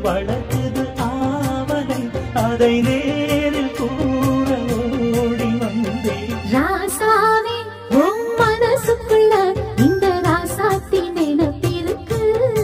வளர்க்குது ஆவலை அதை நேரில் கூற ஓடி வந்தேன் ராசாவே உன் மனசுக்குள்ள இந்த ராசாத்தி நினைப்பிருக்கு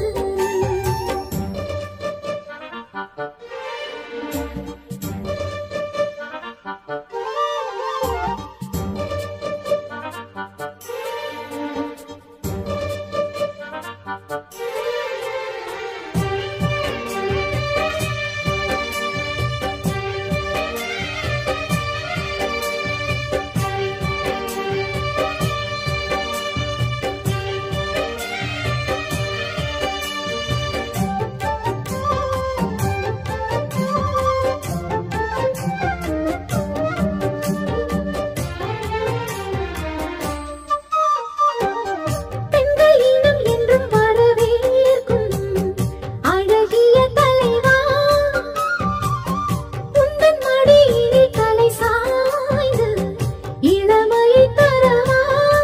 பெண்கள் இனம் என்றும் வரவேற்கும் அழகிய தலைவா உந்தன் மடியினில் தலை சாய்ந்து இளமையை தரவா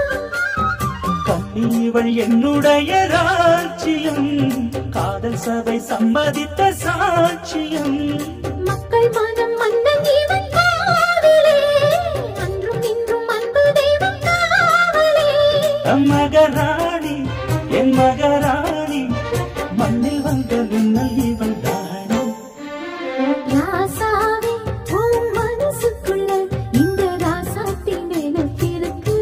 கண்ணீவள் என்னுடைய ராட்சியம் காதல் சபை சம்மதித்த சாட்சியம் மக்கள் மனம் மன்னன் இவன் காவலே அன்றும் இன்றும் அன்பு தெய்வம் காவலே மகராணி என் மகராணி மண்ணில் வந்த மின்னல் இவள் தானே ராசாவே உன் மனசுக்குள்ள இந்த ராசாத்தி நினைப்பிருக்கு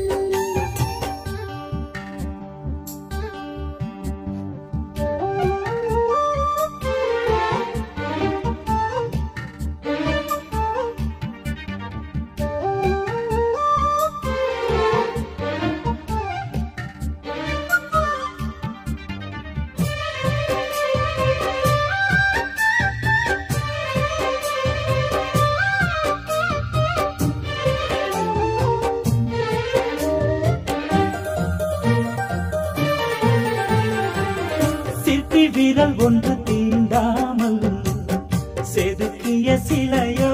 சிற்பி விரல் ஒன்று தீண்டாமல் செதுக்கிய சிலையோ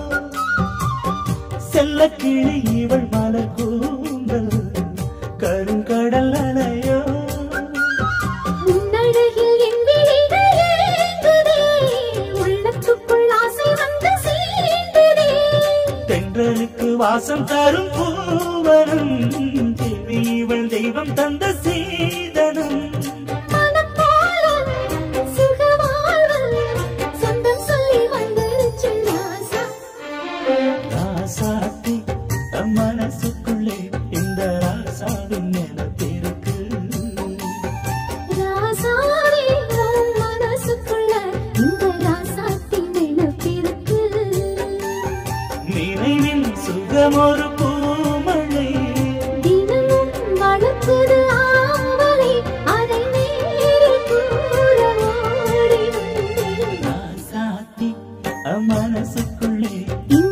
செல்ல கிளி இவள் மலர் கூந்தல் கருங்கடல் அலையோ உன்னழகில் என் விழிகள் ஏங்குதே உள்ளத்துக்குள் ஆசை வந்து சேர்ந்ததே தென்றலுக்கு வாசம் தரும் பூவனம் தேவி இவள் தெய்வம் தந்த சீதனம் மனப்போல சுகவாழ்வு சொந்தம் சொல்லி வந்துருச்சு ராசா ராசாத்தி தம் மனசுக்குள்ளே இந்த ராசாவின் நிலத்திற்கு ராசாவே உன் மனசுக்குள்ள இந்த ராசாத்தி நினைப்பிருக்கு நினைவின் சுகமொரு பூமழை தினமும் வளர்க்குது ஆவலை அதை நேரில் கூற ஓடி வந்தேன். ராசாத்தி மனசுக்குள்ளே இந்த